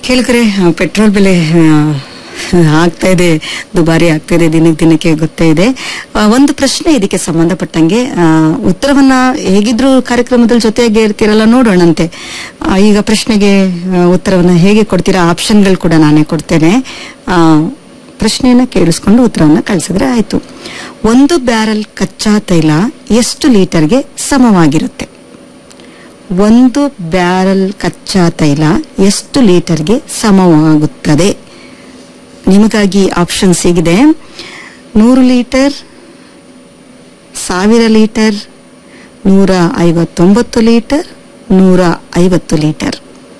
ಕೇಳಿದ್ರೆ ಪೆಟ್ರೋಲ್ ಬೆಲೆ ಆ, ಆಗ್ತಾ ಇದೆ ದುಬಾರಿ ಆಗ್ತಾ ಇದೆ ದಿನಕ್ಕೆ ದಿನಕ್ಕೆ ಗೊತ್ತೇ ಇದೆ ಆ, ಒಂದು ಪ್ರಶ್ನೆ ಇದಕ್ಕೆ ಸಂಬಂಧಪಟ್ಟಂಗೆ ಆ, ಉತ್ತರವನ್ನ ಹೇಗಿದ್ರು ಕಾರ್ಯಕ್ರಮದಲ್ಲಿ ಜೊತೆಯಾಗಿ ಇರ್ತೀರಲ್ಲ ನೋಡೋಣಂತೆ ಆ, ಈಗ ಪ್ರಶ್ನೆಗೆ ಆ, ಉತ್ತರವನ್ನ ಹೇಗೆ ಕೊಡ್ತೀರಾ ಆಪ್ಷನ್ಗಳು ಕೂಡ ನಾನೇ ಕೊಡ್ತೇನೆ ಆ, ಪ್ರಶ್ನೆಯನ್ನ ಕೇಳಿಸ್ಕೊಂಡು ಉತ್ತರವನ್ನ ಕಳಿಸಿದ್ರೆ ಆಯ್ತು ಒಂದು ಬ್ಯಾರಲ್ ಕಚ್ಚಾ ತೈಲ ಎಷ್ಟು ಲೀಟರ್ಗೆ ಸಮವಾಗಿರುತ್ತೆ ಒಂದು ಬ್ಯಾರಲ್ ಕಚ್ಚಾ ತೈಲ ಎಷ್ಟು ಲೀಟರ್ಗೆ ಸಮವಾಗುತ್ತದೆ ನಿಮಗಾಗಿ ಆಪ್ಷನ್ ಸಿಗಿದೆ ನೂರು ಲೀಟರ್ ಸಾವಿರ ಲೀಟರ್ ನೂರ ಐವತ್ತೊಂಬತ್ತು ಲೀಟರ್ ನೂರ ಐವತ್ತು ಲೀಟರ್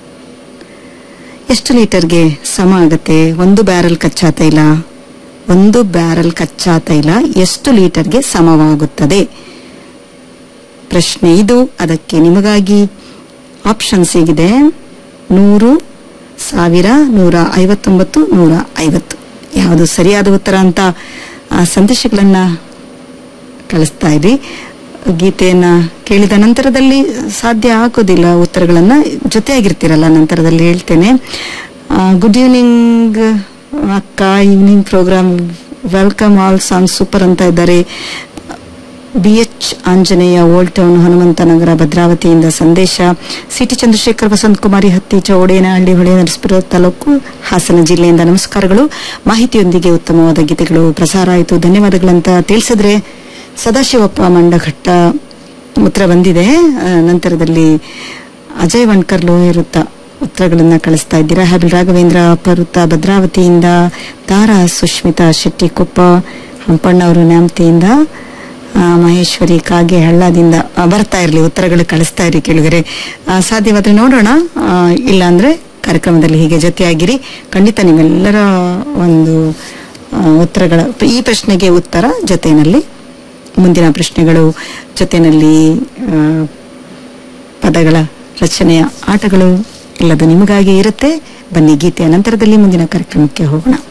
ಎಷ್ಟು ಲೀಟರ್ಗೆ ಸಮ ಆಗುತ್ತೆ ಒಂದು ಬ್ಯಾರಲ್ ಕಚ್ಚಾ ತೈಲ ಒಂದು ಬ್ಯಾರಲ್ ಕಚ್ಚಾ ತೈಲ ಎಷ್ಟು ಲೀಟರ್ಗೆ ಸಮವಾಗುತ್ತದೆ ಪ್ರಶ್ನೆ ಇದು ಅದಕ್ಕೆ ನಿಮಗಾಗಿ ಆಪ್ಷನ್ ಸಿಗಿದೆ ನೂರು ಸಾವಿರ ನೂರ ಐವತ್ತೊಂಬತ್ತು ನೂರ ಐವತ್ತು ಯಾವುದು ಸರಿಯಾದ ಉತ್ತರ ಅಂತ ಆ, ಸಂದೇಶಗಳನ್ನ ಕಳಿಸ್ತಾ ಇರಿ ಗೀತೆಯನ್ನ ಕೇಳಿದ ನಂತರದಲ್ಲಿ ಸಾಧ್ಯ ಆಗೋದಿಲ್ಲ ಉತ್ತರಗಳನ್ನ ಜೊತೆಯಾಗಿರ್ತೀರಲ್ಲ ನಂತರದಲ್ಲಿ ಹೇಳ್ತೇನೆ ಗುಡ್ ಈವ್ನಿಂಗ್ ಅಕ್ಕ evening program welcome all song super ಅಂತ ಇದ್ದಾರೆ B H Anjaneya old town Hanumanthanagara ಭದ್ರಾವತಿಯಿಂದ ಸಂದೇಶ ಸಿಟಿ ಚಂದ್ರಶೇಖರ್ ವಸಂತ್ ಕುಮಾರಿ ಹತ್ತಿ ಚೌಡೇನಹಳ್ಳಿ ಹೊಳೆ ನರಸೀಪುರ ತಾಲೂಕು ಹಾಸನ ಜಿಲ್ಲೆಯಿಂದ ನಮಸ್ಕಾರಗಳು ಮಾಹಿತಿಯೊಂದಿಗೆ ಉತ್ತಮವಾದ ಗೀತೆಗಳು ಪ್ರಸಾರ ಆಯಿತು ಧನ್ಯವಾದಗಳಂತ ತಿಳಿಸಿದ್ರೆ ಸದಾಶಿವಪ್ಪ ಮಂಡಘಟ್ಟ ಉತ್ತರ ಬಂದಿದೆ ಆ, ನಂತರದಲ್ಲಿ ಅಜಯ್ ವಣ್ಕರ್ ಲೋಹಿರುತ್ತ ಉತ್ತರಗಳನ್ನ ಕಳಿಸ್ತಾ ಇದ್ದೀರಾ ಹ್ಯಾಬಿಲ್ ರಾಘವೇಂದ್ರ ಪರುತ್ತ ಭದ್ರಾವತಿಯಿಂದ ತಾರಾ ಸುಷ್ಮಿತಾ ಶೆಟ್ಟಿಕೊಪ್ಪ ಹಂಪಣ್ಣವರು ನ್ಯಾಮತಿಯಿಂದ ಆ, ಮಹೇಶ್ವರಿ ಕಾಗೆ ಹಳ್ಳದಿಂದ ಆ, ಬರ್ತಾ ಇರಲಿ ಉತ್ತರಗಳು ಕಳಿಸ್ತಾ ಇರಿ ಕೇಳಿದರೆ ಸಾಧ್ಯವಾದ್ರೆ ನೋಡೋಣ ಆ, ಇಲ್ಲ ಅಂದ್ರೆ ಕಾರ್ಯಕ್ರಮದಲ್ಲಿ ಹೀಗೆ ಜೊತೆಯಾಗಿರಿ ಖಂಡಿತ ನಿಮ್ಮೆಲ್ಲರ ಒಂದು ಆ, ಉತ್ತರಗಳ ಈ ಪ್ರಶ್ನೆಗೆ ಉತ್ತರ ಜೊತೆಯಲ್ಲಿ ಮುಂದಿನ ಪ್ರಶ್ನೆಗಳು ಜೊತೆಯಲ್ಲಿ ಆ, ಪದಗಳ ರಚನೆಯ ಆಟಗಳು ಎಲ್ಲದು ನಿಮಗಾಗಿ ಇರುತ್ತೆ ಬನ್ನಿ ಗೀತೆಯ ನಂತರದಲ್ಲಿ ಮುಂದಿನ ಕಾರ್ಯಕ್ರಮಕ್ಕೆ ಹೋಗೋಣ